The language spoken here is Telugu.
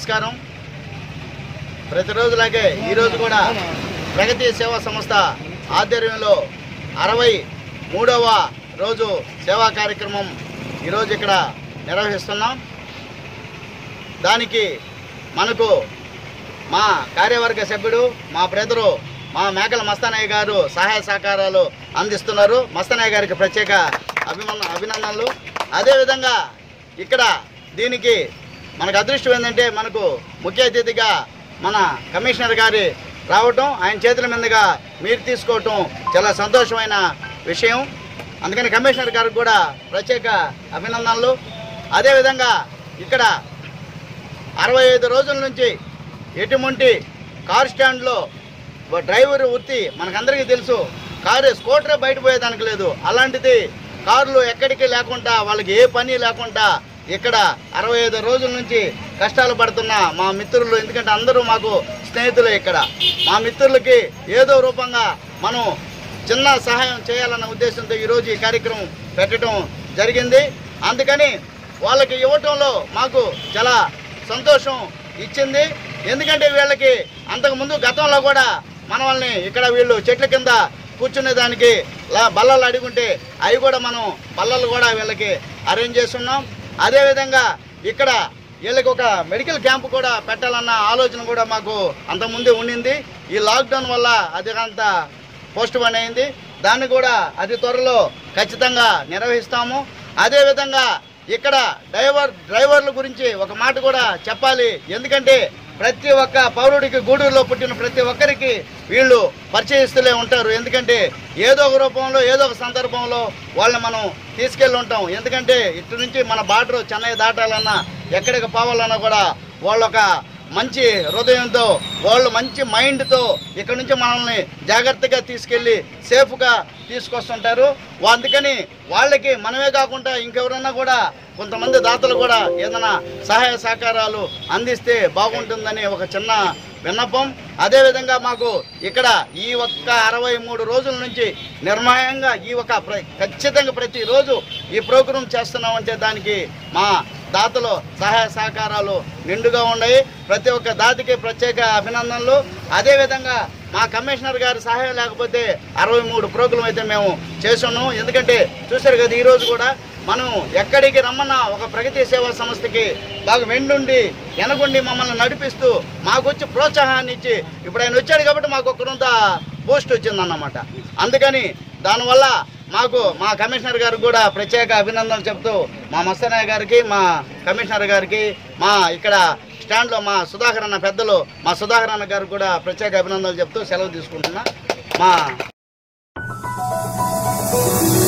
నమస్కారం ప్రతిరోజులాగే ఈరోజు కూడా ప్రగతి సేవా సంస్థ ఆధ్వర్యంలో అరవై మూడవ రోజు సేవా కార్యక్రమం ఈరోజు ఇక్కడ నిర్వహిస్తున్నాం దానికి మనకు మా కార్యవర్గ సభ్యుడు మా బ్రదరు మా మేకల మస్తానయ్య గారు సహాయ సహకారాలు అందిస్తున్నారు మస్తానయ్య గారికి ప్రత్యేక అభిమన అభినందనలు అదేవిధంగా ఇక్కడ దీనికి మనకు అదృష్టం ఏంటంటే మనకు ముఖ్య అతిథిగా మన కమిషనర్ గారి రావటం ఆయన చేతుల మీదుగా మీరు తీసుకోవటం చాలా సంతోషమైన విషయం అందుకని కమిషనర్ గారికి కూడా ప్రత్యేక అభినందనలు అదేవిధంగా ఇక్కడ అరవై ఐదు రోజుల నుంచి ఎటువంటి కార్ స్టాండ్లో ఓ డ్రైవర్ వృత్తి మనకందరికీ తెలుసు కారు స్కూటరే బయట పోయేదానికి లేదు అలాంటిది కార్లు ఎక్కడికి లేకుండా వాళ్ళకి ఏ పని లేకుండా ఇక్కడ అరవై ఐదు రోజుల నుంచి కష్టాలు పడుతున్న మా మిత్రులు ఎందుకంటే అందరూ మాకు స్నేహితులే ఇక్కడ మా మిత్రులకి ఏదో రూపంగా మనం చిన్న సహాయం చేయాలన్న ఉద్దేశంతో ఈరోజు ఈ కార్యక్రమం పెట్టడం జరిగింది అందుకని వాళ్ళకి ఇవ్వటంలో మాకు చాలా సంతోషం ఇచ్చింది ఎందుకంటే వీళ్ళకి అంతకుముందు గతంలో కూడా మన వాళ్ళని ఇక్కడ వీళ్ళు చెట్ల కింద కూర్చునే దానికి లా- బల్లలు అడుగుంటే అవి కూడా మనం బల్లలు కూడా వీళ్ళకి అరేంజ్ చేస్తున్నాం అదేవిధంగా ఇక్కడ వీళ్ళకి ఒక మెడికల్ క్యాంప్ కూడా పెట్టాలన్న ఆలోచన కూడా మాకు అంతకుముందే ఉండింది ఈ లాక్డౌన్ వల్ల అది అంత పోస్ట్ పోన్ అయింది దాన్ని కూడా అతి త్వరలో ఖచ్చితంగా నిర్వహిస్తాము అదేవిధంగా ఇక్కడ డ్రైవర్ డ్రైవర్ల గురించి ఒక మాట కూడా చెప్పాలి ఎందుకంటే ప్రతి ఒక్క పౌరుడికి గూడూరులో పుట్టిన ప్రతి ఒక్కరికి వీళ్ళు పరిచయిస్తూనే ఉంటారు ఎందుకంటే ఏదో ఒక రూపంలో ఏదో ఒక సందర్భంలో వాళ్ళని మనం తీసుకెళ్ళి ఉంటాం ఎందుకంటే ఇటు నుంచి మన బార్డర్ చెన్నై దాటాలన్నా ఎక్కడికి పోవాలన్నా కూడా వాళ్ళొక మంచి హృదయంతో వాళ్ళు మంచి మైండ్తో ఇక్కడ నుంచి మనల్ని జాగ్రత్తగా తీసుకెళ్ళి సేఫ్గా తీసుకొస్తుంటారు వా- అందుకని వాళ్ళకి మనమే కాకుండా ఇంకెవరన్నా కూడా కొంతమంది దాతలు కూడా ఏదైనా సహాయ సహకారాలు అందిస్తే బాగుంటుందని ఒక చిన్న విన్నపం అదేవిధంగా మాకు ఇక్కడ ఈ ఒక్క అరవై మూడు రోజుల నుంచి నిర్మాయంగా ఈ ఒక ప్ర- ఖచ్చితంగా ప్రతిరోజు ఈ ప్రోగ్రాం చేస్తున్నామంటే దానికి మా దాతలు సహాయ సహకారాలు నిండుగా ఉన్నాయి ప్రతి ఒక్క దాతకి ప్రత్యేక అభినందనలు అదేవిధంగా మా కమిషనర్ గారి సహాయం లేకపోతే అరవై మూడు ప్రోగ్రాం అయితే మేము చేస్తున్నాం ఎందుకంటే చూశారు కదా ఈరోజు కూడా మనం ఎక్కడికి రమ్మన్నా ఒక ప్రగతి సేవా సంస్థకి బాగా వెండుండి వెనకుండి మమ్మల్ని నడిపిస్తూ మాకు వచ్చి ప్రోత్సాహాన్ని ఇచ్చి ఇప్పుడు ఆయన వచ్చాడు కాబట్టి మాకు ఒక్కరంత బూస్ట్ వచ్చిందన్నమాట అందుకని దానివల్ల మాకు మా కమిషనర్ గారికి కూడా ప్రత్యేక అభినందనలు చెప్తూ మా మస్తనాయ గారికి మా కమిషనర్ గారికి మా ఇక్కడ స్టాండ్లో మా సుధాకర్ అన్న పెద్దలు మా సుధాకర్ అన్న గారికి కూడా ప్రత్యేక అభినందనలు చెప్తూ సెలవు తీసుకుంటున్నా మా